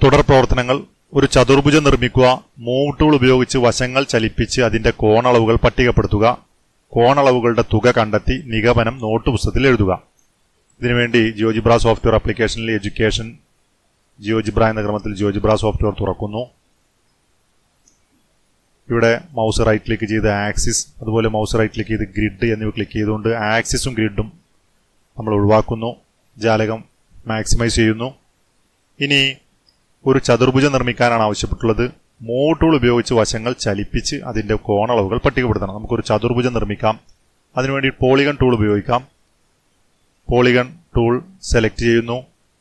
തുടർ പ്രവർത്തനങ്ങൾ ഒരു ചതുർഭുജം നിർമ്മിക്കുക മൂവ് ടൂൾ ഉപയോഗിച്ച് വശങ്ങൾ ചലിപ്പിച്ച് അതിന്റെ കോണളവുകൾ പട്ടികപ്പെടുത്തുക കോണളവുകളുടെ തുക കണ്ടെത്തി നിഗമനം നോട്ട് പുസ്തകത്തിൽ എഴുതുക ഇതിനുവേണ്ടി ജിയോജിബ്ര സോഫ്റ്റ്വെയർ ആപ്ലിക്കേഷനിൽ എഡ്യൂക്കേഷൻ ജിയോജിബ്ര എന്ന ക്രമത്തിൽ ജിയോജിബ്ര സോഫ്റ്റ്വെയർ തുറക്കുന്നു ഇവിടെ മൗസ് റൈറ്റ് ക്ലിക്ക് ചെയ്ത് ആക്സിസ് അതുപോലെ മൗസ് റൈറ്റ് ക്ലിക്ക് ചെയ്ത് ഗ്രിഡ് എന്നിവ ക്ലിക്ക് ചെയ്തുകൊണ്ട് ആക്സിസും ഗ്രിഡും നമ്മൾ ഒഴിവാക്കുന്നു ജാലകം മാക്സിമൈസ് ചെയ്യുന്നു ഇനി ഒരു ചതുർഭുജം നിർമ്മിക്കാനാണ് ആവശ്യപ്പെട്ടുള്ളത് മൂവ് ടൂൾ ഉപയോഗിച്ച് വശങ്ങൾ ചലിപ്പിച്ച് അതിന്റെ കോണളവുകൾ പട്ടികപ്പെടുത്തണം നമുക്കൊരു ചതുർഭുജം നിർമ്മിക്കാം അതിനുവേണ്ടി പോളിഗൺ ടൂൾ ഉപയോഗിക്കാം പോളിഗൺ ടൂൾ സെലക്ട് ചെയ്യുന്നു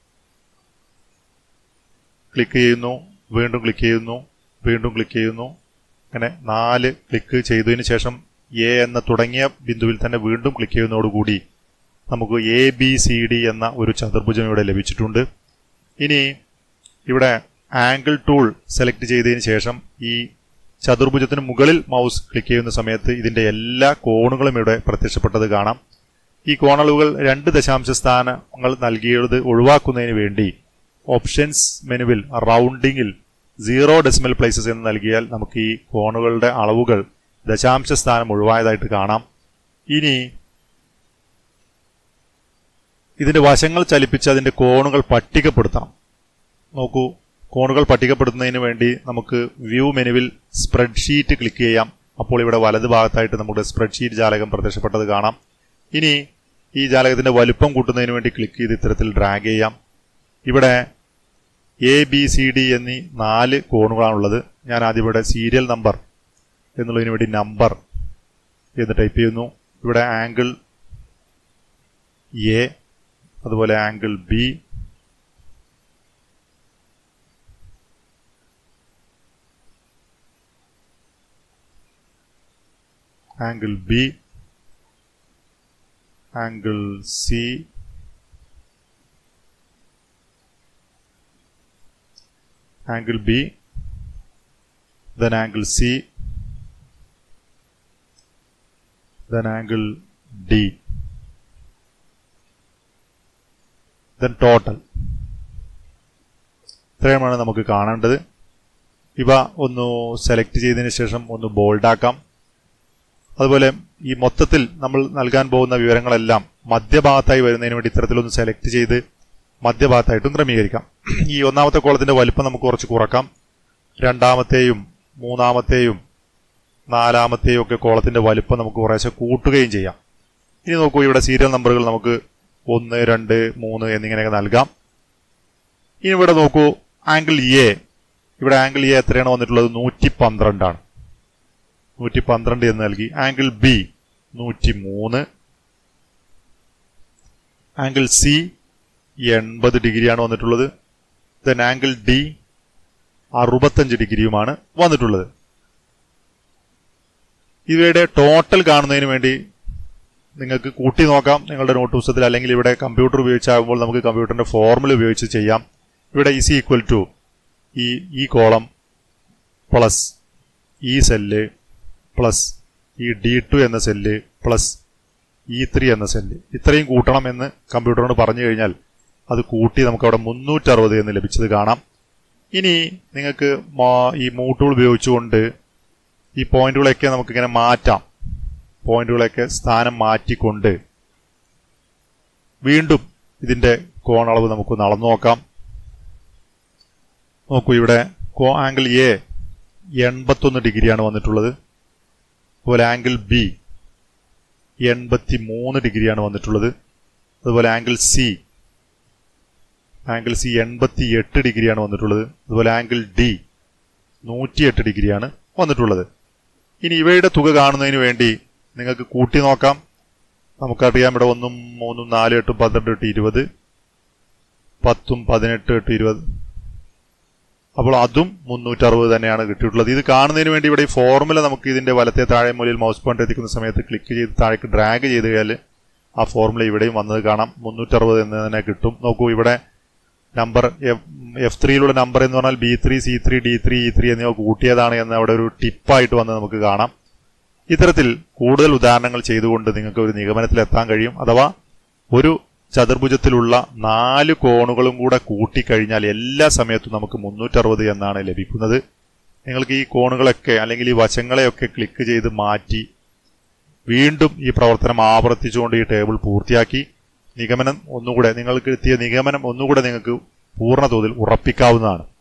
ക്ലിക്ക് ചെയ്യുന്നു വീണ്ടും ക്ലിക്ക് ചെയ്യുന്നു വീണ്ടും ക്ലിക്ക് ചെയ്യുന്നു അങ്ങനെ നാല് ക്ലിക്ക് ചെയ്തതിന് ശേഷം എ എന്ന തുടങ്ങിയ ബിന്ദുവിൽ തന്നെ വീണ്ടും ക്ലിക്ക് ചെയ്യുന്നതോടുകൂടി നമുക്ക് എ ബി സി ഡി എന്ന ഒരു ചതുർഭുജം ഇവിടെ ലഭിച്ചിട്ടുണ്ട് ഇനി ഇവിടെ ആംഗിൾ ടൂൾ സെലക്ട് ചെയ്തതിന് ശേഷം ഈ ചതുർഭുജത്തിന് മുകളിൽ മൗസ് ക്ലിക്ക് ചെയ്യുന്ന സമയത്ത് ഇതിന്റെ എല്ലാ കോണുകളും ഇവിടെ പ്രത്യക്ഷപ്പെട്ടത് കാണാം ഈ കോണളവുകൾ രണ്ട് ദശാംശ സ്ഥാനങ്ങൾ നൽകിയത് ഒഴിവാക്കുന്നതിന് വേണ്ടി ഓപ്ഷൻസ് മെനുവിൽ റൗണ്ടിങ്ങിൽ സീറോ ഡെസിമൽ പ്ലേസസ് എന്ന് നൽകിയാൽ നമുക്ക് ഈ കോണുകളുടെ അളവുകൾ ദശാംശ സ്ഥാനം ഒഴിവായതായിട്ട് കാണാം ഇനി ഇതിന്റെ വശങ്ങൾ ചലിപ്പിച്ച് അതിന്റെ കോണുകൾ പട്ടികപ്പെടുത്തണം നോക്കൂ കോണുകൾ പട്ടികപ്പെടുത്തുന്നതിന് വേണ്ടി നമുക്ക് വ്യൂ മെനുവിൽ സ്പ്രെഡ്ഷീറ്റ് ക്ലിക്ക് ചെയ്യാം അപ്പോൾ ഇവിടെ വലത് ഭാഗത്തായിട്ട് നമ്മുടെ സ്പ്രെഡ്ഷീറ്റ് ജാലകം പ്രത്യക്ഷപ്പെട്ടത് കാണാം ഇനി ഈ ജാലകത്തിന്റെ വലുപ്പം കൂട്ടുന്നതിന് വേണ്ടി ക്ലിക്ക് ചെയ്ത് ഇത്തരത്തിൽ ഡ്രാഗ് ചെയ്യാം ഇവിടെ എ ബി സി ഡി എന്നീ നാല് കോണുകളാണുള്ളത് ഞാൻ ആദ്യം ഇവിടെ സീരിയൽ നമ്പർ എന്നുള്ളതിന് വേണ്ടി നമ്പർ എന്ന് ടൈപ്പ് ചെയ്യുന്നു ഇവിടെ ആംഗിൾ എ അതുപോലെ angle B angle B angle C angle B, then angle C, then angle D, then total. ഇത്രയുമാണ് നമുക്ക് കാണേണ്ടത് ഇവ ഒന്ന് സെലക്ട് ചെയ്തതിന് ശേഷം ഒന്ന് ബോൾഡാക്കാം അതുപോലെ ഈ മൊത്തത്തിൽ നമ്മൾ നൽകാൻ പോകുന്ന വിവരങ്ങളെല്ലാം മധ്യഭാഗത്തായി വരുന്നതിന് വേണ്ടി ഇത്തരത്തിലൊന്ന് സെലക്ട് ചെയ്ത് മധ്യഭാഗത്തായിട്ടും ക്രമീകരിക്കാം ഈ ഒന്നാമത്തെ കോളത്തിന്റെ വലിപ്പം നമുക്ക് കുറച്ച് കുറക്കാം രണ്ടാമത്തെയും മൂന്നാമത്തെയും നാലാമത്തെയും ഒക്കെ കോളത്തിന്റെ വലിപ്പം നമുക്ക് കുറേശ്ശെ കൂട്ടുകയും ചെയ്യാം ഇനി നോക്കൂ ഇവിടെ സീരിയൽ നമ്പറുകൾ നമുക്ക് ഒന്ന് രണ്ട് മൂന്ന് എന്നിങ്ങനെയൊക്കെ നൽകാം ഇനി ഇവിടെ നോക്കൂ ആംഗിൾ എ ഇവിടെ ആംഗിൾ എ എത്രയാണ് വന്നിട്ടുള്ളത് നൂറ്റി പന്ത്രണ്ടാണ് നൂറ്റി പന്ത്രണ്ട് എന്ന് നൽകി ആംഗിൾ ബി നൂറ്റി മൂന്ന് ആംഗിൾ സി എൺപത് ഡിഗ്രിയാണ് വന്നിട്ടുള്ളത് ദെൻ ആംഗിൾ ഡി അറുപത്തഞ്ച് ഡിഗ്രിയുമാണ് വന്നിട്ടുള്ളത് ഇവയുടെ ടോട്ടൽ കാണുന്നതിന് വേണ്ടി നിങ്ങൾക്ക് കൂട്ടി നോക്കാം നിങ്ങളുടെ നോട്ട് പുസ്തകത്തിൽ അല്ലെങ്കിൽ ഇവിടെ കമ്പ്യൂട്ടർ ഉപയോഗിച്ചാകുമ്പോൾ നമുക്ക് കമ്പ്യൂട്ടറിന്റെ ഫോർമുല ഉപയോഗിച്ച് ചെയ്യാം ഇവിടെ ഇസ് ഈക്വൽ ടു ഈ ഈ കോളം പ്ലസ് ഈ സെല്ല് പ്ലസ് ഈ ഡി ടു എന്ന സെല്ല് പ്ലസ് ഇ ത്രീ എന്ന സെല്ല് ഇത്രയും കൂട്ടണം എന്ന് കമ്പ്യൂട്ടറിനോട് പറഞ്ഞു കഴിഞ്ഞാൽ അത് കൂട്ടി നമുക്ക് അവിടെ മുന്നൂറ്ററുപത് എന്ന് ലഭിച്ചത് കാണാം ഇനി നിങ്ങൾക്ക് ഈ മൂട്ടൂൾ ഉപയോഗിച്ചുകൊണ്ട് ഈ പോയിന്റുകളൊക്കെ നമുക്കിങ്ങനെ മാറ്റാം പോയിന്റുകളൊക്കെ സ്ഥാനം മാറ്റിക്കൊണ്ട് വീണ്ടും ഇതിന്റെ കോണളവ് നമുക്കൊന്ന് അളന്നു നോക്കാം നോക്കൂ ഇവിടെ കോ ആംഗിൾ എ എൺപത്തൊന്ന് ഡിഗ്രിയാണ് വന്നിട്ടുള്ളത് അതുപോലെ ആംഗിൾ ബി എൺപത്തി മൂന്ന് ഡിഗ്രിയാണ് വന്നിട്ടുള്ളത് അതുപോലെ ആംഗിൾ സി ആംഗിൾ സി എൺപത്തി എട്ട് ഡിഗ്രിയാണ് വന്നിട്ടുള്ളത് അതുപോലെ ആംഗിൾ ഡി നൂറ്റിയെട്ട് ഡിഗ്രിയാണ് വന്നിട്ടുള്ളത് ഇനി ഇവയുടെ തുക കാണുന്നതിന് വേണ്ടി നിങ്ങൾക്ക് കൂട്ടി നോക്കാം നമുക്കറിയാം ഇവിടെ ഒന്നും മൂന്നും നാലും എട്ടും പന്ത്രണ്ട് എട്ട് ഇരുപത് പത്തും പതിനെട്ട് എട്ട് ഇരുപത് അപ്പോൾ അതും മുന്നൂറ്ററുപത് തന്നെയാണ് കിട്ടിയിട്ടുള്ളത് ഇത് കാണുന്നതിന് വേണ്ടി ഇവിടെ ഈ ഫോർമുല നമുക്ക് ഇതിന്റെ വലത്തെ താഴെ മൂലയിൽ മൗസ് പോയിന്റ് എത്തിക്കുന്ന സമയത്ത് ക്ലിക്ക് ചെയ്ത് താഴേക്ക് ഡ്രാഗ് ചെയ്ത് കഴിഞ്ഞാൽ ആ ഫോർമുല ഇവിടെയും വന്നത് കാണാം മുന്നൂറ്ററുപത് എന്ന് തന്നെ കിട്ടും നോക്കൂ ഇവിടെ നമ്പർ എഫ് ത്രീയിലുള്ള നമ്പർ എന്ന് പറഞ്ഞാൽ B three C three D three E three എന്നിവ കൂട്ടിയതാണ് എന്ന് അവിടെ ഒരു ടിപ്പായിട്ട് വന്ന് നമുക്ക് കാണാം ഇത്തരത്തിൽ കൂടുതൽ ഉദാഹരണങ്ങൾ ചെയ്തുകൊണ്ട് നിങ്ങൾക്ക് ഒരു നിഗമനത്തിൽ എത്താൻ കഴിയും അഥവാ ഒരു ചതുർഭുജത്തിലുള്ള നാല് കോണുകളും കൂടെ കൂട്ടിക്കഴിഞ്ഞാൽ എല്ലാ സമയത്തും നമുക്ക് മുന്നൂറ്ററുപത് എന്നാണ് ലഭിക്കുന്നത് നിങ്ങൾക്ക് ഈ കോണുകളൊക്കെ അല്ലെങ്കിൽ ഈ വശങ്ങളെയൊക്കെ ക്ലിക്ക് ചെയ്ത് മാറ്റി വീണ്ടും ഈ പ്രവർത്തനം ആവർത്തിച്ചുകൊണ്ട് ഈ ടേബിൾ പൂർത്തിയാക്കി നിഗമനം ഒന്നുകൂടെ നിങ്ങൾക്ക് എത്തിയ നിഗമനം ഒന്നുകൂടെ നിങ്ങൾക്ക് പൂർണ്ണ തോതിൽ ഉറപ്പിക്കാവുന്നതാണ്